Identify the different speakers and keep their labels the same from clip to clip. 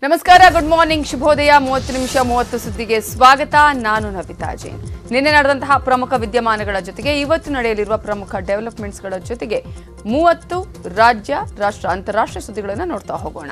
Speaker 1: ನಮಸ್ಕಾರ good morning ಶುಭೋದಯ ಮೂವತ್ತು ನಿಮಿಷ ಮೂವತ್ತು ಸುದ್ದಿಗೆ ಸ್ವಾಗತ ನಾನು ನವಿತಾ ಜೈನ್ ನಿನ್ನೆ ನಡೆದಂತಹ ಪ್ರಮುಖ ವಿದ್ಯಮಾನಗಳ ಜೊತೆಗೆ ಇವತ್ತು ನಡೆಯಲಿರುವ ಪ್ರಮುಖ ಡೆವಲಪ್ಮೆಂಟ್ಸ್ಗಳ ಜೊತೆಗೆ ಮೂವತ್ತು ರಾಜ್ಯ ರಾಷ್ಟ್ರ ಅಂತಾರಾಷ್ಟ್ರೀಯ ಸುದ್ದಿಗಳನ್ನು ನೋಡ್ತಾ ಹೋಗೋಣ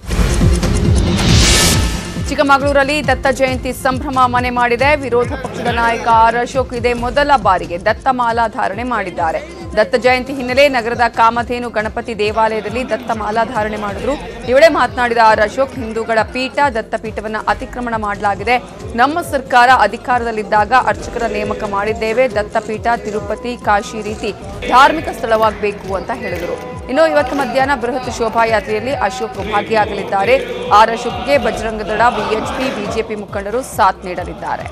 Speaker 1: ಚಿಕ್ಕಮಗಳೂರಲ್ಲಿ ದತ್ತ ಜಯಂತಿ ಸಂಭ್ರಮ ಮನೆ ಮಾಡಿದೆ ವಿರೋಧ ಪಕ್ಷದ ನಾಯಕ ಆರ್ ಅಶೋಕ್ ಇದೇ ಮೊದಲ ಬಾರಿಗೆ ದತ್ತ ಮಾಲಾ ಧಾರಣೆ ಮಾಡಿದ್ದಾರೆ ದತ್ತ ಜಯಂತಿ ಹಿನ್ನೆಲೆ ನಗರದ ಕಾಮಧೇನು ಗಣಪತಿ ದೇವಾಲಯದಲ್ಲಿ ದತ್ತ ಮಾಲಾ ಧಾರಣೆ ಮಾಡಿದ್ರು ಈ ವೇಳೆ ಮಾತನಾಡಿದ ಆರ್ ಅಶೋಕ್ ಹಿಂದೂಗಳ ಪೀಠ ದತ್ತಪೀಠವನ್ನ ಅತಿಕ್ರಮಣ ಮಾಡಲಾಗಿದೆ ನಮ್ಮ ಸರ್ಕಾರ ಅಧಿಕಾರದಲ್ಲಿದ್ದಾಗ ಅರ್ಚಕರ ನೇಮಕ ಮಾಡಿದ್ದೇವೆ ದತ್ತಪೀಠ ತಿರುಪತಿ ಕಾಶಿ ರೀತಿ ಧಾರ್ಮಿಕ ಸ್ಥಳವಾಗಬೇಕು ಅಂತ ಹೇಳಿದರು ಇನ್ನು ಇವತ್ತು ಮಧ್ಯಾಹ್ನ ಬೃಹತ್ ಶೋಭಾಯಾತ್ರೆಯಲ್ಲಿ ಅಶೋಕ್ ಭಾಗಿಯಾಗಲಿದ್ದಾರೆ ಆರ್ ಅಶೋಕ್ಗೆ ಬಜರಂಗದಳ ಬಿಎಚ್ಪಿ ಬಿಜೆಪಿ ಮುಖಂಡರು ಸಾಥ್ ನೀಡಲಿದ್ದಾರೆ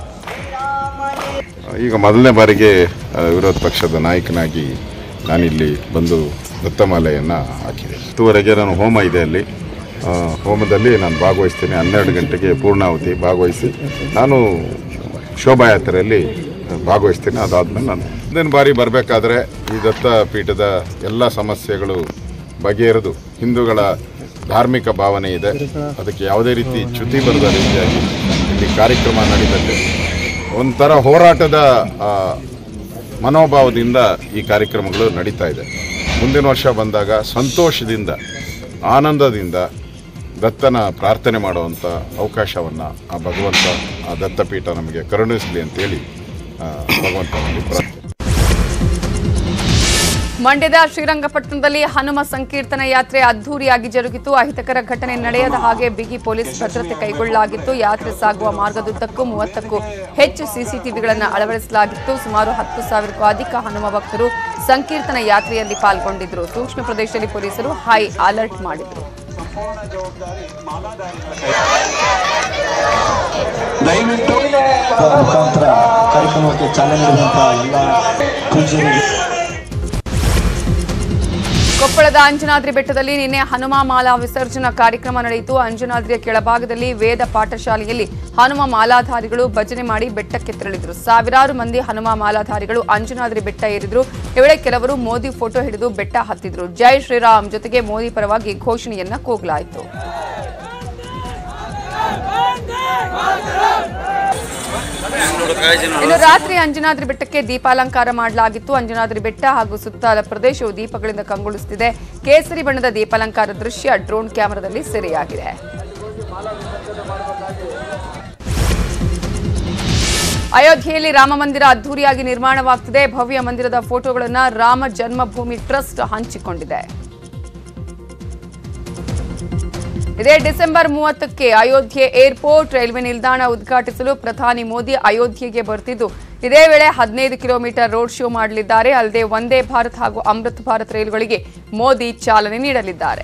Speaker 2: ಈಗ ಮೊದಲನೇ ಬಾರಿಗೆ ಆ, ವಿರೋಧ ಪಕ್ಷದ ನಾಯಕನಾಗಿ ನಾನಿಲ್ಲಿ ಬಂದು ದತ್ತಮಾಲೆಯನ್ನು ಹಾಕಿದೆ ಇದುವರೆಗೆ ನಾನು ಹೋಮ ಇದೆ ಅಲ್ಲಿ ಆ, ಹೋಮದಲ್ಲಿ ನಾನು ಭಾಗವಹಿಸ್ತೀನಿ ಹನ್ನೆರಡು ಗಂಟೆಗೆ ಪೂರ್ಣಾವಧಿ ಭಾಗವಹಿಸಿ ನಾನು ಶೋಭಾಯಾತ್ರೆಯಲ್ಲಿ ಭಾಗವಹಿಸ್ತೀನಿ ಅದಾದಮೇಲೆ ನಾನು ಮುಂದಿನ ಬಾರಿ ಬರಬೇಕಾದ್ರೆ ಈ ದತ್ತ ಪೀಠದ ಎಲ್ಲ ಸಮಸ್ಯೆಗಳು ಬಗೆಹರಿದು ಹಿಂದೂಗಳ ಧಾರ್ಮಿಕ ಭಾವನೆ ಇದೆ ಅದಕ್ಕೆ ಯಾವುದೇ ರೀತಿ ಚ್ಯುತಿ ಬರದ ರೀತಿಯಾಗಿ ಇಲ್ಲಿ ಕಾರ್ಯಕ್ರಮ ನಡೀತದೆ ಒಂಥರ ಹೋರಾಟದ ಆ, ಮನೋಭಾವದಿಂದ ಈ ಕಾರ್ಯಕ್ರಮಗಳು ನಡೀತಾ ಇದೆ ಮುಂದಿನ ವರ್ಷ ಬಂದಾಗ ಸಂತೋಷದಿಂದ ಆನಂದದಿಂದ ದತ್ತನ ಪ್ರಾರ್ಥನೆ ಮಾಡುವಂಥ ಅವಕಾಶವನ್ನು ಆ ಭಗವಂತ ಆ ದತ್ತಪೀಠ ನಮಗೆ ಕರುಣಿಸಲಿ ಅಂತೇಳಿ ಆ, ಭಗವಂತನಲ್ಲಿ ಪ್ರಾರ್ಥನೆ
Speaker 1: ಮಂಡ್ಯದ ಶ್ರೀರಂಗಪಟ್ಟಣದಲ್ಲಿ ಹನುಮ ಸಂಕೀರ್ತನ ಯಾತ್ರೆ ಅದ್ದೂರಿಯಾಗಿ ಜರುಗಿತು ಅಹಿತಕರ ಘಟನೆ ನಡೆಯದ ಹಾಗೆ ಬಿಗಿ ಪೊಲೀಸ್ ಭದ್ರತೆ ಕೈಗೊಳ್ಳಲಾಗಿತ್ತು ಯಾತ್ರೆ ಸಾಗುವ ಮಾರ್ಗದುದ್ದಕ್ಕೂ ಮೂವತ್ತಕ್ಕೂ ಹೆಚ್ಚು ಸಿಸಿಟಿವಿಗಳನ್ನು ಅಳವಡಿಸಲಾಗಿತ್ತು ಸುಮಾರು ಹತ್ತು ಸಾವಿರಕ್ಕೂ ಅಧಿಕ ಹನುಮ ಭಕ್ತರು ಸಂಕೀರ್ತನ ಯಾತ್ರೆಯಲ್ಲಿ ಪಾಲ್ಗೊಂಡಿದ್ದರು ಸೂಕ್ಷ್ಮ ಪ್ರದೇಶದಲ್ಲಿ ಪೊಲೀಸರು ಹೈ ಅಲರ್ಟ್ ಮಾಡಿದ್ರು
Speaker 3: ದಯವಿಟ್ಟು ಮುಖಾಂತರ ಕಾರ್ಯಕ್ರಮಕ್ಕೆ ಚಾಲನೆ ನೀಡಿದಂತಹ ಎಲ್ಲ ಪೂಜ್ಯರಿಗೆ
Speaker 1: ಕೊಪ್ಪಳದ ಅಂಜನಾದ್ರಿ ಬೆಟ್ಟದಲ್ಲಿ ನಿನ್ನೆ ಹನುಮ ಮಾಲಾ ವಿಸರ್ಜನಾ ಕಾರ್ಯಕ್ರಮ ನಡೆಯಿತು ಅಂಜನಾದ್ರಿಯ ಕೆಳಭಾಗದಲ್ಲಿ ವೇದ ಪಾಠಶಾಲೆಯಲ್ಲಿ ಹನುಮ ಮಾಲಾಧಾರಿಗಳು ಭಜನೆ ಮಾಡಿ ಬೆಟ್ಟಕ್ಕೆ ತೆರಳಿದರು ಸಾವಿರಾರು ಮಂದಿ ಹನುಮ ಮಾಲಾಧಾರಿಗಳು ಅಂಜನಾದ್ರಿ ಬೆಟ್ಟ ಏರಿದ್ರು ಈ ವೇಳೆ ಕೆಲವರು ಮೋದಿ ಫೋಟೋ ಹಿಡಿದು ಬೆಟ್ಟ ಹತ್ತಿದ್ರು ಜೈ ಶ್ರೀರಾಮ್ ಜೊತೆಗೆ ಮೋದಿ ಪರವಾಗಿ ಘೋಷಣೆಯನ್ನ ಕೂಗಲಾಯಿತು ಇನ್ನು ರಾತ್ರಿ ಅಂಜನಾದ್ರಿ ಬೆಟ್ಟಕ್ಕೆ ದೀಪಾಲಂಕಾರ ಮಾಡಲಾಗಿತ್ತು ಅಂಜನಾದ್ರಿ ಬೆಟ್ಟ ಹಾಗೂ ಸುತ್ತಲ ಪ್ರದೇಶವು ದೀಪಗಳಿಂದ ಕಂಗೊಳಿಸುತ್ತಿದೆ ಕೇಸರಿ ಬಣ್ಣದ ದೀಪಾಲಂಕಾರ ದೃಶ್ಯ ಡ್ರೋನ್ ಕ್ಯಾಮೆರಾದಲ್ಲಿ ಸೆರೆಯಾಗಿದೆ ಅಯೋಧ್ಯೆಯಲ್ಲಿ ರಾಮ ಮಂದಿರ ಅದ್ದೂರಿಯಾಗಿ ನಿರ್ಮಾಣವಾಗ್ತಿದೆ ಭವ್ಯ ಮಂದಿರದ ಫೋಟೋಗಳನ್ನು ರಾಮ ಜನ್ಮಭೂಮಿ ಟ್ರಸ್ಟ್ ಹಂಚಿಕೊಂಡಿದೆ ಇದೇ ಡಿಸೆಂಬರ್ ಮೂವತ್ತಕ್ಕೆ ಅಯೋಧ್ಯೆ ಏರ್ಪೋರ್ಟ್ ರೈಲ್ವೆ ನಿಲ್ದಾಣ ಉದ್ಘಾಟಿಸಲು ಪ್ರಧಾನಿ ಮೋದಿ ಅಯೋಧ್ಯೆಗೆ ಬರ್ತಿದ್ದು ಇದೇ ವೇಳೆ ಹದಿನೈದು ಕಿಲೋಮೀಟರ್ ರೋಡ್ ಶೋ ಮಾಡಲಿದ್ದಾರೆ ಅಲ್ಲದೆ ವಂದೇ ಭಾರತ್ ಹಾಗೂ ಅಮೃತ್ ಭಾರತ್ ರೈಲುಗಳಿಗೆ ಮೋದಿ ಚಾಲನೆ ನೀಡಲಿದ್ದಾರೆ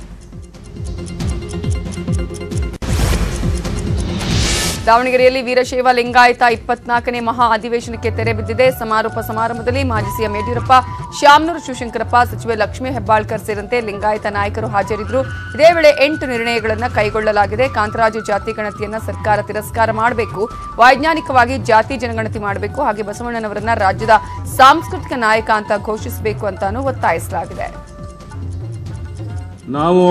Speaker 1: ದಾವಣಗೆರೆಯಲ್ಲಿ ವೀರಶೈವ ಲಿಂಗಾಯತ ಇಪ್ಪತ್ನಾಲ್ಕನೇ ಮಹಾ ಅಧಿವೇಶನಕ್ಕೆ ತೆರೆ ಬಿದ್ದಿದೆ ಸಮಾರೋಪ ಸಮಾರಂಭದಲ್ಲಿ ಮಾಜಿ ಸಿಎಂ ಯಡಿಯೂರಪ್ಪ ಶಾಮನೂರು ಶಿವಶಂಕರಪ್ಪ ಸಚಿವೆ ಲಕ್ಷ್ಮೀ ಹೆಬ್ಬಾಳ್ಕರ್ ಸೇರಿದಂತೆ ಲಿಂಗಾಯತ ನಾಯಕರು ಹಾಜರಿದ್ದರು ಇದೇ ವೇಳೆ ಎಂಟು ನಿರ್ಣಯಗಳನ್ನು ಕೈಗೊಳ್ಳಲಾಗಿದೆ ಕಾಂತರಾಜು ಜಾತಿ ಗಣತಿಯನ್ನ ಸರ್ಕಾರ ತಿರಸ್ಕಾರ ಮಾಡಬೇಕು ವೈಜ್ಞಾನಿಕವಾಗಿ ಜಾತಿ ಜನಗಣತಿ ಮಾಡಬೇಕು ಹಾಗೆ ಬಸವಣ್ಣನವರನ್ನ ರಾಜ್ಯದ ಸಾಂಸ್ಕೃತಿಕ ನಾಯಕ ಅಂತ ಘೋಷಿಸಬೇಕು ಅಂತಾನೂ ಒತ್ತಾಯಿಸಲಾಗಿದೆ
Speaker 4: ನಾವು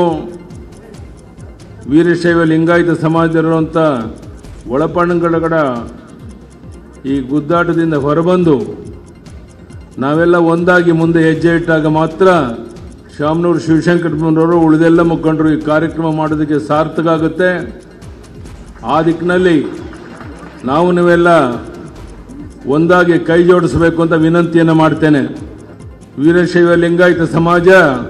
Speaker 4: ವೀರಶೈವ ಲಿಂಗಾಯತ ಸಮಾಜದಲ್ಲಿರುವಂಥ ಒಳಪಣಗಳ ಈ ಗುದ್ದಾಟದಿಂದ ಹೊರಬಂದು ನಾವೆಲ್ಲ ಒಂದಾಗಿ ಮುಂದೆ ಹೆಜ್ಜೆ ಇಟ್ಟಾಗ ಮಾತ್ರ ಶಾಮನೂರು ಶಿವಶಂಕರಪ್ಪನವರು ಉಳಿದೆಲ್ಲ ಮುಖಂಡರು ಈ ಕಾರ್ಯಕ್ರಮ ಮಾಡೋದಕ್ಕೆ ಸಾರ್ಥಕ ಆಗುತ್ತೆ ಆ ದಿಕ್ಕಿನಲ್ಲಿ ನಾವು ನೀವೆಲ್ಲ ಒಂದಾಗಿ ಕೈ ಜೋಡಿಸಬೇಕು ಅಂತ ವಿನಂತಿಯನ್ನು ಮಾಡ್ತೇನೆ ವೀರಶೈವ ಲಿಂಗಾಯತ ಸಮಾಜ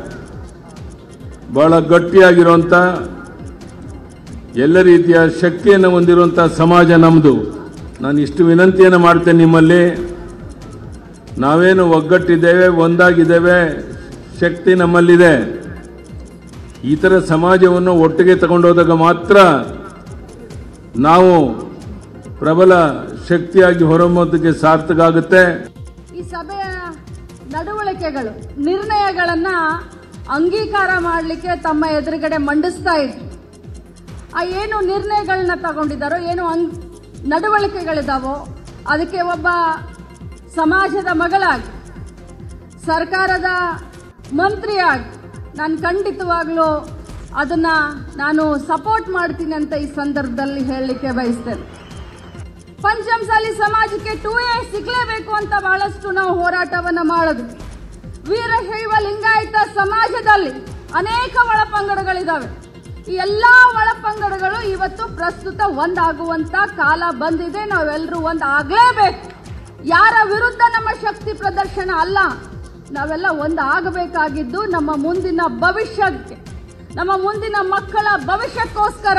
Speaker 4: ಬಹಳ ಗಟ್ಟಿಯಾಗಿರುವಂಥ ಎಲ್ಲ ರೀತಿಯ ಶಕ್ತಿಯನ್ನು ಹೊಂದಿರುವಂಥ ಸಮಾಜ ನಮ್ಮದು ನಾನು ಇಷ್ಟು ವಿನಂತಿಯನ್ನು ಮಾಡ್ತೇನೆ ನಿಮ್ಮಲ್ಲಿ ನಾವೇನು ಒಗ್ಗಟ್ಟಿದ್ದೇವೆ ಒಂದಾಗಿದ್ದೇವೆ ಶಕ್ತಿ ನಮ್ಮಲ್ಲಿದೆ ಈ ಥರ ಸಮಾಜವನ್ನು ಒಟ್ಟಿಗೆ ತಗೊಂಡೋದಾಗ ಮಾತ್ರ ನಾವು ಪ್ರಬಲ ಶಕ್ತಿಯಾಗಿ ಹೊರಹೊಮ್ಮೋದಕ್ಕೆ ಸಾರ್ಥಕ ಆಗುತ್ತೆ
Speaker 5: ಈ ಸಭೆಯ ನಡವಳಿಕೆಗಳು ನಿರ್ಣಯಗಳನ್ನ ಅಂಗೀಕಾರ ಮಾಡಲಿಕ್ಕೆ ತಮ್ಮ ಎದುರುಗಡೆ ಮಂಡಿಸ್ತಾ ಇದ್ರು ಆ ಏನು ನಿರ್ಣಯಗಳನ್ನ ತಗೊಂಡಿದ್ದಾರೋ ಏನು ಅಂಗ್ ನಡವಳಿಕೆಗಳಿದಾವೋ ಅದಕ್ಕೆ ಒಬ್ಬ ಸಮಾಜದ ಮಗಳಾಗಿ ಸರ್ಕಾರದ ಮಂತ್ರಿಯಾಗಿ ನಾನು ಖಂಡಿತವಾಗ್ಲೂ ಅದನ್ನ ನಾನು ಸಪೋರ್ಟ್ ಮಾಡ್ತೀನಿ ಅಂತ ಈ ಸಂದರ್ಭದಲ್ಲಿ ಹೇಳಲಿಕ್ಕೆ ಬಯಸ್ತೇನೆ ಪಂಚಮಸಾಲಿ ಸಮಾಜಕ್ಕೆ ಟೂ ಎ ಸಿಗಲೇಬೇಕು ಅಂತ ಬಹಳಷ್ಟು ನಾವು ಹೋರಾಟವನ್ನ ಮಾಡಿದ್ವಿ ವೀರಶೈವ ಲಿಂಗಾಯತ ಸಮಾಜದಲ್ಲಿ ಅನೇಕ ಒಳಪಂಗಡಗಳಿದ್ದಾವೆ ಈ ಎಲ್ಲ ಒಳಪಂಗಡಗಳು ಇವತ್ತು ಪ್ರಸ್ತುತ ಒಂದಾಗುವಂತ ಕಾಲ ಬಂದಿದೆ ನಾವೆಲ್ಲರೂ ಒಂದಾಗಲೇಬೇಕು ಯಾರ ವಿರುದ್ಧ ನಮ್ಮ ಶಕ್ತಿ ಪ್ರದರ್ಶನ ಅಲ್ಲ ನಾವೆಲ್ಲ ಒಂದಾಗಬೇಕಾಗಿದ್ದು ನಮ್ಮ ಮುಂದಿನ ಭವಿಷ್ಯಕ್ಕೆ ನಮ್ಮ ಮುಂದಿನ ಮಕ್ಕಳ ಭವಿಷ್ಯಕ್ಕೋಸ್ಕರ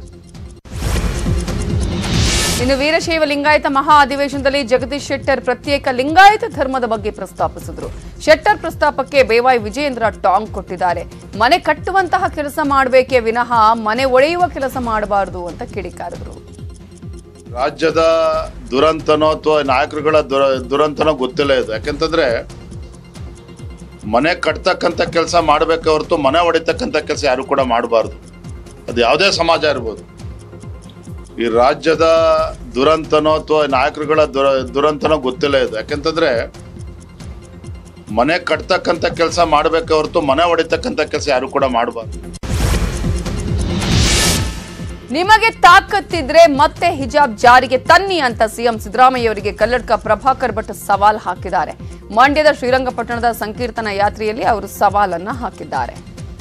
Speaker 1: ಇನ್ನು ವೀರಶೈವ ಲಿಂಗಾಯತ ಮಹಾ ಅಧಿವೇಶನದಲ್ಲಿ ಜಗದೀಶ್ ಶೆಟ್ಟರ್ ಪ್ರತ್ಯೇಕ ಲಿಂಗಾಯತ ಧರ್ಮದ ಬಗ್ಗೆ ಪ್ರಸ್ತಾಪಿಸಿದ್ರು ಶೆಟ್ಟರ್ ಪ್ರಸ್ತಾಪಕ್ಕೆ ಬೇವೈ ವಿಜಯೇಂದ್ರ ಟಾಂಗ್ ಕೊಟ್ಟಿದ್ದಾರೆ ಮನೆ ಕಟ್ಟುವಂತಹ ಕೆಲಸ ಮಾಡಬೇಕೇ ವಿನಃ ಮನೆ ಒಡೆಯುವ ಕೆಲಸ ಮಾಡಬಾರದು ಅಂತ ಕಿಡಿಕಾರಿದ್ರು
Speaker 6: ರಾಜ್ಯದ ದುರಂತನೋ ಅಥವಾ ನಾಯಕರುಗಳ ದುರ ದುರಂತನೋ ಗೊತ್ತಿಲ್ಲ ಇದು ಯಾಕೆಂತಂದ್ರೆ ಮನೆ ಕಟ್ತಕ್ಕಂಥ ಕೆಲಸ ಮಾಡಬೇಕೆ ಹೊರತು ಮನೆ ಹೊಡಿತಕ್ಕಂಥ ಕೆಲಸ ಯಾರು ಕೂಡ ಮಾಡಬಾರ್ದು ಅದು ಯಾವುದೇ ಸಮಾಜ ಇರ್ಬೋದು ಈ ರಾಜ್ಯದ ದುರಂತನೋ ಅಥವಾ ನಾಯಕರುಗಳ ದುರ ದುರಂತನೋ ಗೊತ್ತಿಲ್ಲ ಇದು ಯಾಕೆಂತಂದ್ರೆ ಮನೆ ಕಟ್ತಕ್ಕಂಥ ಕೆಲಸ ಮಾಡಬೇಕೆ ಹೊರತು ಮನೆ ಹೊಡಿತಕ್ಕಂಥ ಕೆಲಸ ಯಾರು ಕೂಡ ಮಾಡಬಾರ್ದು
Speaker 1: ನಿಮಗೆ ತಾಕತ್ತಿದ್ರೆ ಮತ್ತೆ ಹಿಜಾಬ್ ಜಾರಿಗೆ ತನ್ನಿ ಅಂತ ಸಿಎಂ ಸಿದ್ದರಾಮಯ್ಯ ಅವರಿಗೆ ಕಲ್ಲಡ್ಕ ಪ್ರಭಾಕರ್ ಭಟ್ ಸವಾಲ್ ಹಾಕಿದ್ದಾರೆ ಮಂಡ್ಯದ ಶ್ರೀರಂಗಪಟ್ಟಣದ ಸಂಕೀರ್ತನ ಯಾತ್ರೆಯಲ್ಲಿ ಅವರು ಸವಾಲನ್ನ ಹಾಕಿದ್ದಾರೆ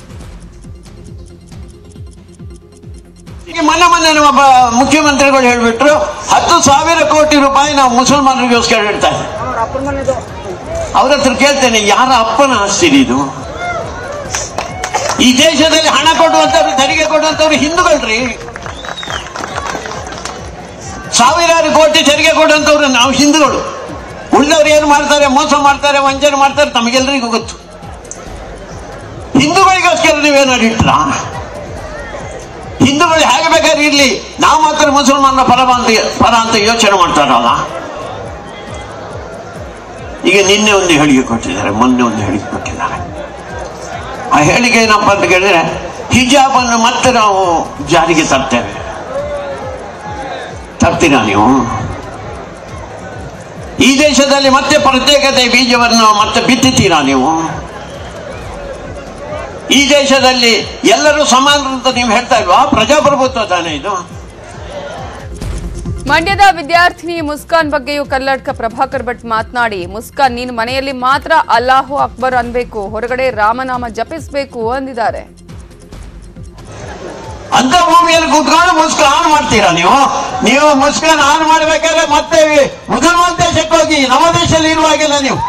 Speaker 7: ಈಗ ಮೊನ್ನೆ ಮೊನ್ನೆ ನಮ್ಮ ಬ- ಮುಖ್ಯಮಂತ್ರಿಗಳು ಹೇಳ್ಬಿಟ್ರು ಹತ್ತು ಸಾವಿರ ಕೋಟಿ ರೂಪಾಯಿ ನಾವು ಮುಸಲ್ಮಾನರಿಗೋಸ್ಕರ ಇಡ್ತಾರೆ ಅವ್ರ ಹತ್ರ ಕೇಳ್ತೇನೆ ಯಾರ ಅಪ್ಪನ ಆಸ್ತಿ ಇದು ಈ ದೇಶದಲ್ಲಿ ಹಣ ಕೊಡುವಂತವ್ರು ತೆರಿಗೆ ಕೊಡುವಂತವ್ರು ಹಿಂದೂಗಳ್ರಿ ಸಾವಿರಾರು ಕೋಟಿ ತೆರಿಗೆ ಕೊಡುವಂತವ್ರು ನಾವು ಹಿಂದೂಗಳು ಉಳಿದವ್ರು ಏನು ಮಾಡ್ತಾರೆ ಮೋಸ ಮಾಡ್ತಾರೆ ವಂಚನೆ ಮಾಡ್ತಾರೆ ತಮಗೆಲ್ಲರಿಗೂ ಗೊತ್ತು ಹಿಂದೂಗಳಿಗೋಸ್ಕರ ನೀವೇನಾದ್ರು ಇಟ್ರಾ ಹಿಂದೂಗಳು ಹೇಗೆ ಬೇಕಾದ್ರೆ ಇರ್ಲಿ ನಾವು ಮಾತ್ರ ಮುಸಲ್ಮಾನರ ಪರ ಅಂತ ಪರ ಅಂತ ಯೋಚನೆ ಮಾಡ್ತಾರಲ್ಲ ಈಗ ನಿನ್ನೆ ಒಂದು ಹೇಳಿಕೆ ಕೊಟ್ಟಿದ್ದಾರೆ ಮೊನ್ನೆ ಒಂದು ಹೇಳಿಕೆ ಕೊಟ್ಟಿದ್ದಾರೆ ಆ ಹೇಳಿಕೆ ಏನಪ್ಪ ಅಂತ ಕೇಳಿದ್ರೆ ಹಿಜಾಬ್ ಅನ್ನು ಮತ್ತೆ ನಾವು ಜಾರಿಗೆ ತರ್ತೇವೆ ತರ್ತೀರಾ ನೀವು ಈ ದೇಶದಲ್ಲಿ ಮತ್ತೆ ಪ್ರತ್ಯೇಕತೆ ಬೀಜವನ್ನು ಮತ್ತೆ ಬಿತ್ತುತ್ತೀರಾ ನೀವು ಈ ದೇಶದಲ್ಲಿ ಎಲ್ಲರೂ ಸಮಾನರು ಅಂತ ನೀವು ಹೇಳ್ತಾ ಇಲ್ವಾ ಪ್ರಜಾಪ್ರಭುತ್ವ ತಾನೇ ಇದು
Speaker 1: ಮಂಡ್ಯದ ವಿದ್ಯಾರ್ಥಿನಿ ಮುಸ್ಕಾನ್ ಬಗ್ಗೆಯೂ ಕಲ್ಲಡ್ಕ ಪ್ರಭಾಕರ್ ಭಟ್ ಮಾತನಾಡಿ ಮುಸ್ಕಾನ್ ನೀನು ಮನೆಯಲ್ಲಿ ಮಾತ್ರ ಅಲ್ಲಾಹು ಅಕ್ಬರ್ ಅನ್ಬೇಕು ಹೊರಗಡೆ ರಾಮನಾಮ ಜಪಿಸಬೇಕು ಅಂದಿದ್ದಾರೆ
Speaker 7: ಅಂತ ಭೂಮಿಯಲ್ಲಿ ಕೂತ್ಕೊಂಡು ಮುಸ್ಕಾನ್ ಆನ್ ಮಾಡ್ತೀರಾ ನೀವು ನೀವು ಮುಸ್ಕಾನ್ ಆನ್ ಮಾಡ್ಬೇಕಾದ್ರೆ ಮತ್ತೆ ಮುಸಲ್ಮಾನ್ ದೇಶಕ್ಕೆ ಹೋಗಿ ನಮ್ಮ ದೇಶದಲ್ಲಿ ಇರುವಾಗಿಲ್ಲ ನೀವು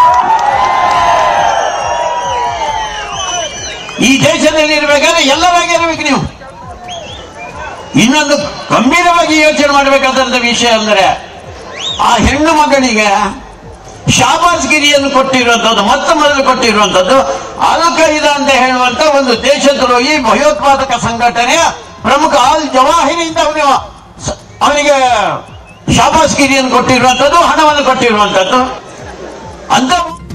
Speaker 7: ಈ ದೇಶದಲ್ಲಿ ಇರ್ಬೇಕಾದ್ರೆ ಎಲ್ಲರಾಗಿ ಇರ್ಬೇಕು ನೀವು ಇನ್ನೊಂದು ಗಂಭೀರವಾಗಿ ಯೋಚನೆ ಮಾಡಬೇಕಾದಂತ ವಿಷಯ ಅಂದ್ರೆ ಆ ಹೆಣ್ಣು ಮಗಳಿಗೆ ಶಾಬಾಸ್ಗಿರಿಯನ್ನು ಕೊಟ್ಟಿರುವಂತದ್ದು ಮೊತ್ತ ಮೊದಲು ಕೊಟ್ಟಿರುವಂತದ್ದು ಅಲ್ ಖೈದಾ ಅಂತ ಹೇಳುವಂತ ಒಂದು ದೇಶದ್ರೋಹಿ ಭಯೋತ್ಪಾದಕ ಸಂಘಟನೆಯ ಪ್ರಮುಖ ಅಲ್ ಜವಾಹಿರಿಯಿಂದ ಅವನು ಸ- ಅವನಿಗೆ ಶಾಬಾಸ್ಗಿರಿಯನ್ನು ಕೊಟ್ಟಿರುವಂತದ್ದು ಹಣವನ್ನು ಕೊಟ್ಟಿರುವಂತದ್ದು ಅಂತ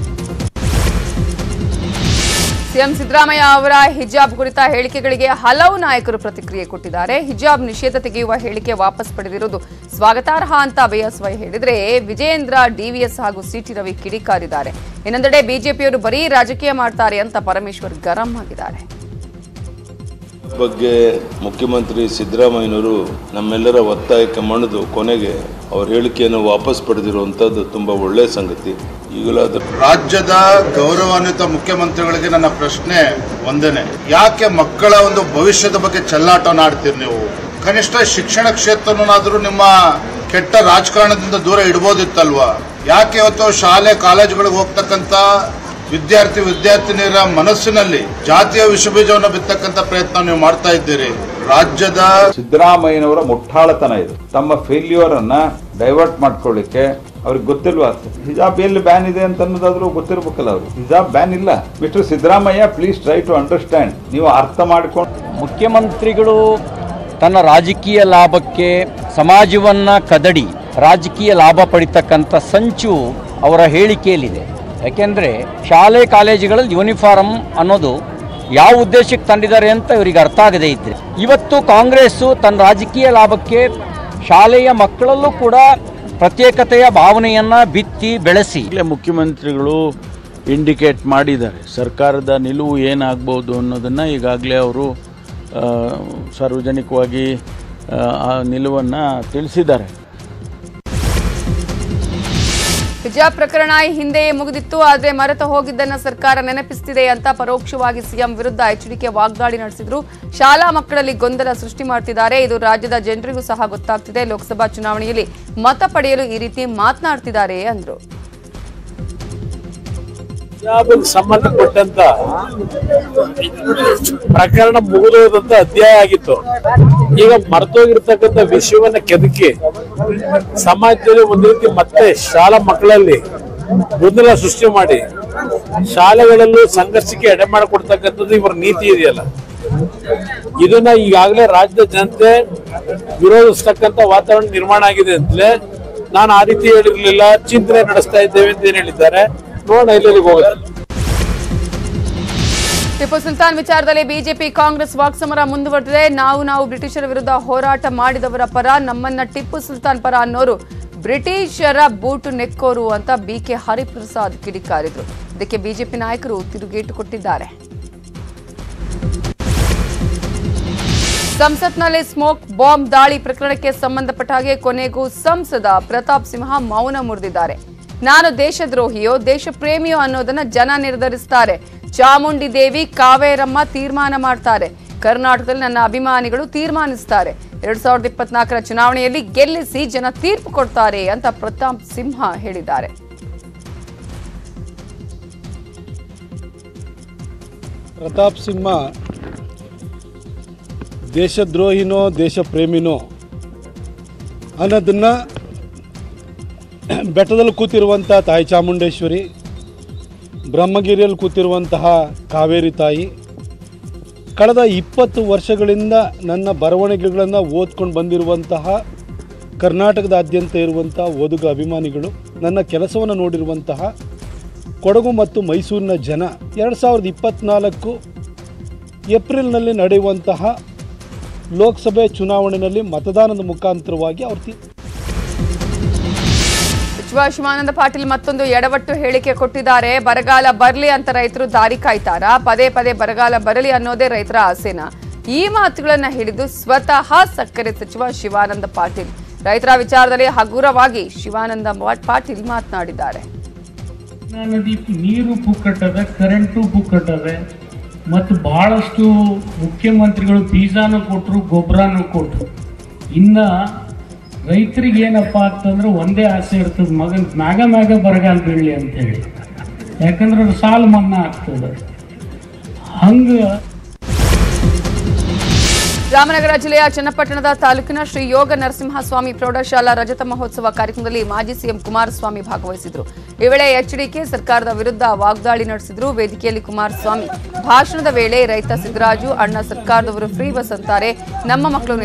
Speaker 1: ಸಿಎಂ ಸಿದ್ದರಾಮಯ್ಯ ಅವರ ಹಿಜಾಬ್ ಕುರಿತ ಹೇಳಿಕೆಗಳಿಗೆ ಹಲವು ನಾಯಕರು ಪ್ರತಿಕ್ರಿಯೆ ಕೊಟ್ಟಿದ್ದಾರೆ ಹಿಜಾಬ್ ನಿಷೇಧ ತೆಗೆಯುವ ಹೇಳಿಕೆ ವಾಪಸ್ ಪಡೆದಿರುವುದು ಸ್ವಾಗತಾರ್ಹ ಅಂತ ಬಿಎಸ್ವೈ ಹೇಳಿದ್ರೆ ವಿಜಯೇಂದ್ರ ಡಿವಿಎಸ್ ಹಾಗೂ ಸಿಟಿ ರವಿ ಕಿಡಿಕಾರಿದ್ದಾರೆ ಇನ್ನೊಂದೆಡೆ ಬಿಜೆಪಿಯವರು ಬರೀ ರಾಜಕೀಯ ಮಾಡ್ತಾರೆ ಅಂತ ಪರಮೇಶ್ವರ್ ಗರಂ ಆಗಿದ್ದಾರೆ
Speaker 8: ಬಗ್ಗೆ ಮುಖ್ಯಮಂತ್ರಿ ಸಿದ್ದರಾಮಯ್ಯನವರು ನಮ್ಮೆಲ್ಲರ ಒತ್ತಾಯಕ್ಕೆ ಮಣಿದು ಕೊನೆಗೆ ಅವ್ರ ಹೇಳಿಕೆಯನ್ನು ವಾಪಸ್ ಪಡೆದಿರುವಂಥದ್ದು ತುಂಬ ಒಳ್ಳೆಯ ಸಂಗತಿ ಈಗಲಾದರೂ
Speaker 6: ರಾಜ್ಯದ ಗೌರವಾನ್ವಿತ ಮುಖ್ಯಮಂತ್ರಿಗಳಿಗೆ ನನ್ನ ಪ್ರಶ್ನೆ ಒಂದೇನೆ ಯಾಕೆ ಮಕ್ಕಳ ಒಂದು ಭವಿಷ್ಯದ ಬಗ್ಗೆ ಚೆಲ್ಲಾಟವನ್ನು ಆಡ್ತೀರಿ ನೀವು ಕನಿಷ್ಠ ಶಿಕ್ಷಣ ಕ್ಷೇತ್ರನಾದ್ರೂ ನಿಮ್ಮ ಕೆಟ್ಟ ರಾಜಕಾರಣದಿಂದ ದೂರ ಇಡ್ಬೋದಿತ್ತಲ್ವಾ ಯಾಕೆ ಇವತ್ತು ಶಾಲೆ ಕಾಲೇಜುಗಳಿಗೆ ಹೋಗ್ತಕ್ಕಂತ ವಿದ್ಯಾರ್ಥಿ ವಿದ್ಯಾರ್ಥಿನಿಯರ ಮನಸ್ಸಿನಲ್ಲಿ ಜಾತಿಯ ವಿಷಬೀಜವನ್ನು ಬಿತ್ತಕ್ಕಂತ ಪ್ರಯತ್ನ ನೀವು ಮಾಡ್ತಾ ಇದ್ದೀರಿ ರಾಜ್ಯದ
Speaker 9: ಸಿದ್ದರಾಮಯ್ಯನವರ ಮುಟ್ಟಾಳತನ ಇದು ತಮ್ಮ ಫೇಲ್ಯೂರ್ ಅನ್ನ ಡೈವರ್ಟ್ ಮಾಡ್ಕೊಳ್ಳಿಕ್ಕೆ ಅವ್ರಿಗೆ ಗೊತ್ತಿಲ್ವಾ ಹಿಜಾಬ್ ಎಲ್ಲಿ ಬ್ಯಾನ್ ಇದೆ ಅಂತ ಅನ್ನೋದಾದ್ರೂ ಗೊತ್ತಿರ್ಬೇಕಲ್ಲ ಅವರು ಹಿಜಾಬ್ ಬ್ಯಾನ್ ಇಲ್ಲ mister Siddaramaiah please try to understand ನೀವು ಅರ್ಥ ಮಾಡ್ಕೊಂಡು
Speaker 10: ಮುಖ್ಯಮಂತ್ರಿಗಳು ತನ್ನ ರಾಜಕೀಯ ಲಾಭಕ್ಕೆ ಸಮಾಜವನ್ನು ಕದಡಿ ರಾಜಕೀಯ ಲಾಭ ಪಡಿತಕ್ಕಂಥ ಸಂಚು ಅವರ ಹೇಳಿಕೆಯಲ್ಲಿದೆ ಯಾಕೆಂದರೆ ಶಾಲೆ ಕಾಲೇಜುಗಳಲ್ಲಿ ಯೂನಿಫಾರ್ಮ್ ಅನ್ನೋದು ಯಾವ ಉದ್ದೇಶಕ್ಕೆ ತಂದಿದ್ದಾರೆ ಅಂತ ಇವರಿಗೆ ಅರ್ಥ ಆಗದೇ ಇದ್ರೆ ಇವತ್ತು ಕಾಂಗ್ರೆಸ್ಸು ತನ್ನ ರಾಜಕೀಯ ಲಾಭಕ್ಕೆ ಶಾಲೆಯ ಮಕ್ಕಳಲ್ಲೂ ಕೂಡ ಪ್ರತ್ಯೇಕತೆಯ ಭಾವನೆಯನ್ನು ಬಿತ್ತಿ ಬೆಳೆಸಿ
Speaker 11: ಈಗಲೇ ಮುಖ್ಯಮಂತ್ರಿಗಳು ಇಂಡಿಕೇಟ್ ಮಾಡಿದ್ದಾರೆ ಸರ್ಕಾರದ ನಿಲುವು ಏನಾಗ್ಬೋದು ಅನ್ನೋದನ್ನು ಈಗಾಗಲೇ ಅವರು ಆ, ಸಾರ್ವಜನಿಕವಾಗಿ ಆ, ಆ ನಿಲುವನ್ನು ತಿಳಿಸಿದ್ದಾರೆ
Speaker 1: ಹಿಜಾಬ್ ಪ್ರಕರಣ ಈ ಹಿಂದೆಯೇ ಮುಗಿದಿತ್ತು ಆದರೆ ಮರೆತು ಹೋಗಿದ್ದನ್ನ ಸರ್ಕಾರ ನೆನಪಿಸುತ್ತಿದೆ ಅಂತ ಪರೋಕ್ಷವಾಗಿ ಸಿಎಂ ವಿರುದ್ಧ ಎಚ್ಡಿಕೆ ವಾಗ್ದಾಳಿ ನಡೆಸಿದ್ರು ಶಾಲಾ ಮಕ್ಕಳಲ್ಲಿ ಗೊಂದಲ ಸೃಷ್ಟಿ ಮಾಡ್ತಿದ್ದಾರೆ ಇದು ರಾಜ್ಯದ ಜನರಿಗೂ ಸಹ ಗೊತ್ತಾಗ್ತಿದೆ ಲೋಕಸಭಾ ಚುನಾವಣೆಯಲ್ಲಿ ಮತ ಪಡೆಯಲು ಈ ರೀತಿ ಮಾತನಾಡ್ತಿದ್ದಾರೆ ಅಂದ್ರು
Speaker 12: ಹಿಜಾಬ್ಗೆ ಸಂಬಂಧಪಟ್ಟಂತ ಪ್ರಕರಣ ಮುಗಿದೋದಂತ ಅಧ್ಯಾಯ ಆಗಿತ್ತು ಈಗ ಮರ್ತೋಗಿರ್ತಕ್ಕಂಥ ವಿಷಯವನ್ನ ಕೆದಕಿ ಸಮಾಜದಲ್ಲಿ ಒಂದು ರೀತಿ ಮತ್ತೆ ಶಾಲಾ ಮಕ್ಕಳಲ್ಲಿ ಗೊಂದಲ ಸೃಷ್ಟಿ ಮಾಡಿ ಶಾಲೆಗಳಲ್ಲೂ ಸಂಘರ್ಷಕ್ಕೆ ಎಡೆ ಮಾಡಿಕೊಡ್ತಕ್ಕಂಥದ್ದು ಇವರ ನೀತಿ ಇದೆಯಲ್ಲ ಇದನ್ನ ಈಗಾಗಲೇ ರಾಜ್ಯದ ಜನತೆ ವಿರೋಧಿಸ್ತಕ್ಕಂಥ ವಾತಾವರಣ ನಿರ್ಮಾಣ ಆಗಿದೆ ಅಂತಲೇ ನಾನು ಆ ರೀತಿ ಹೇಳಿರ್ಲಿಲ್ಲ ಚಿಂತನೆ ನಡೆಸ್ತಾ ಇದ್ದೇವೆ ಅಂತ ಏನ್ ಹೇಳಿದ್ದಾರೆ ನೋಡೋಣ ಎಲ್ಲೆಲ್ಲಿಗೆ ಹೋಗುತ್ತೆ
Speaker 1: ಟಿಪ್ಪು ಸುಲ್ತಾನ್ ವಿಚಾರದಲ್ಲಿ ಬಿಜೆಪಿ ಕಾಂಗ್ರೆಸ್ ವಾಕ್ಸಮರ ಮುಂದುವರೆದಿದೆ ನಾವು ನಾವು ಬ್ರಿಟಿಷರ ವಿರುದ್ಧ ಹೋರಾಟ ಮಾಡಿದವರ ಪರ ನಮ್ಮನ್ನ ಟಿಪ್ಪು ಸುಲ್ತಾನ್ ಪರ ಅನ್ನೋರು ಬ್ರಿಟಿಷರ ಬೂಟು ನೆಕ್ಕೋರು ಅಂತ ಬಿಕೆ ಹರಿಪ್ರಸಾದ್ ಕಿಡಿಕಾರಿದ್ರು ಇದಕ್ಕೆ ಬಿಜೆಪಿ ನಾಯಕರು ತಿರುಗೇಟು ಕೊಟ್ಟಿದ್ದಾರೆ ಸಂಸತ್ನಲ್ಲಿ ಸ್ಮೋಕ್ ಬಾಂಬ್ ದಾಳಿ ಪ್ರಕರಣಕ್ಕೆ ಸಂಬಂಧಪಟ್ಟ ಹಾಗೆ ಕೊನೆಗೂ ಸಂಸದ ಪ್ರತಾಪ್ ಸಿಂಹ ಮೌನ ಮುರಿದಿದ್ದಾರೆ ನಾನು ದೇಶದ್ರೋಹಿಯೋ ದೇಶ ಪ್ರೇಮಿಯೋ ಅನ್ನೋದನ್ನ ಜನ ನಿರ್ಧರಿಸ್ತಾರೆ ಚಾಮುಂಡಿ ದೇವಿ ಕಾವೇರಮ್ಮ ತೀರ್ಮಾನ ಮಾಡ್ತಾರೆ ಕರ್ನಾಟಕದಲ್ಲಿ ನನ್ನ ಅಭಿಮಾನಿಗಳು ತೀರ್ಮಾನಿಸ್ತಾರೆ ಎರಡ್ ಸಾವಿರದ ಇಪ್ಪತ್ನಾಲ್ಕರ ಚುನಾವಣೆಯಲ್ಲಿ ಗೆಲ್ಲಿಸಿ ಜನ ತೀರ್ಪು ಕೊಡ್ತಾರೆ ಅಂತ ಪ್ರತಾಪ್ ಸಿಂಹ ಹೇಳಿದ್ದಾರೆ
Speaker 13: ಪ್ರತಾಪ್ ಸಿಂಹ ದೇಶದ್ರೋಹಿನೋ ದೇಶ ಪ್ರೇಮಿನೋ ಅನ್ನೋದನ್ನು ಬೆಟ್ಟದಲ್ಲಿ ಕೂತಿರುವಂಥ ತಾಯಿ ಚಾಮುಂಡೇಶ್ವರಿ ಬ್ರಹ್ಮಗಿರಿಯಲ್ಲಿ ಕೂತಿರುವಂತಹ ಕಾವೇರಿ ತಾಯಿ ಕಳೆದ ಇಪ್ಪತ್ತು ವರ್ಷಗಳಿಂದ ನನ್ನ ಬರವಣಿಗೆಗಳನ್ನು ಓದ್ಕೊಂಡು ಬಂದಿರುವಂತಹ ಕರ್ನಾಟಕದಾದ್ಯಂತ ಇರುವಂಥ ಓದುಗ ಅಭಿಮಾನಿಗಳು ನನ್ನ ಕೆಲಸವನ್ನು ನೋಡಿರುವಂತಹ ಕೊಡಗು ಮತ್ತು ಮೈಸೂರಿನ ಜನ ಎರಡು ಸಾವಿರದ ಇಪ್ಪತ್ತ್ನಾಲ್ಕು ಏಪ್ರಿಲ್ನಲ್ಲಿ ನಡೆಯುವಂತಹ ಲೋಕಸಭೆ ಚುನಾವಣೆಯಲ್ಲಿ ಮತದಾನದ ಮುಖಾಂತರವಾಗಿ ಅವ್ರು ತೀರ್ಪು
Speaker 1: ಸಚಿವ ಶಿವಾನಂದ ಪಾಟೀಲ್ ಮತ್ತೊಂದು ಎಡವಟ್ಟು ಹೇಳಿಕೆ ಕೊಟ್ಟಿದ್ದಾರೆ ಬರಗಾಲ ಬರ್ಲಿ ಅಂತ ರೈತರು ದಾರಿ ಕಾಯ್ತಾರ ಪದೇ ಪದೇ ಬರಗಾಲ ಬರಲಿ ಅನ್ನೋದೇ ರೈತರ ಆಸೆನ ಈ ಮಾತುಗಳನ್ನ ಹೇಳಿದ್ದು ಸ್ವತಃ ಸಕ್ಕರೆ ಸಚಿವ ಶಿವಾನಂದ ಪಾಟೀಲ್ ರೈತರ ವಿಚಾರದಲ್ಲಿ ಹಗುರವಾಗಿ ಶಿವಾನಂದ ಪಾಟೀಲ್ ಮಾತನಾಡಿದ್ದಾರೆ
Speaker 14: ಕೃಷ್ಣಾ ನದಿ ನೀರು ಪುಕ್ಕಟ್ಟದ ಕರೆಂಟು ಪುಕ್ಕಟ್ಟದೆ ಮತ್ತು ಬಹಳಷ್ಟು ಮುಖ್ಯಮಂತ್ರಿಗಳು ಬೀಜಾನು ಕೊಟ್ಟರು ಗೊಬ್ಬರನೂ ಕೊಟ್ಟರು ಇನ್ನ ರೈತರಿಗೆ ಏನಪ್ಪ ಅಂತಂದ್ರೆ ಒಂದೇ ಆಸೆ ಇರ್ತದೆ ಮಗನ್ ಮ್ಯಾಗ ಮ್ಯಾಗ ಬರಗಾಲ ಬೀಳಲಿ ಅಂತ ಹೇಳಿ ಯಾಕಂದ್ರೆ ಅದು ಸಾಲ ಮನ್ನಾ ಆಗ್ತದೆ ಹಂಗ
Speaker 1: ರಾಮನಗರ ಜಿಲ್ಲೆಯ ಚನ್ನಪಟ್ಟಣದ ತಾಲೂಕಿನ ಶ್ರೀ ಯೋಗ ನರಸಿಂಹಸ್ವಾಮಿ ಪ್ರೌಢಶಾಲಾ ರಜತ ಮಹೋತ್ಸವ ಕಾರ್ಯಕ್ರಮದಲ್ಲಿ ಮಾಜಿ ಸಿಎಂ ಕುಮಾರಸ್ವಾಮಿ ಭಾಗವಹಿಸಿದ್ರು ಈ ವೇಳೆ ಎಚ್ಡಿಕೆ ಸರ್ಕಾರದ ವಿರುದ್ಧ ವಾಗ್ದಾಳಿ ನಡೆಸಿದ್ರು ವೇದಿಕೆಯಲ್ಲಿ ಕುಮಾರಸ್ವಾಮಿ ಭಾಷಣದ ವೇಳೆ ರೈತ ಸಿದ್ದರಾಜು ಅಣ್ಣ ಸರ್ಕಾರದವರು ಫ್ರೀ ಬಸ್ ಅಂತಾರೆ ನಮ್ಮ ಮಕ್ಕಳು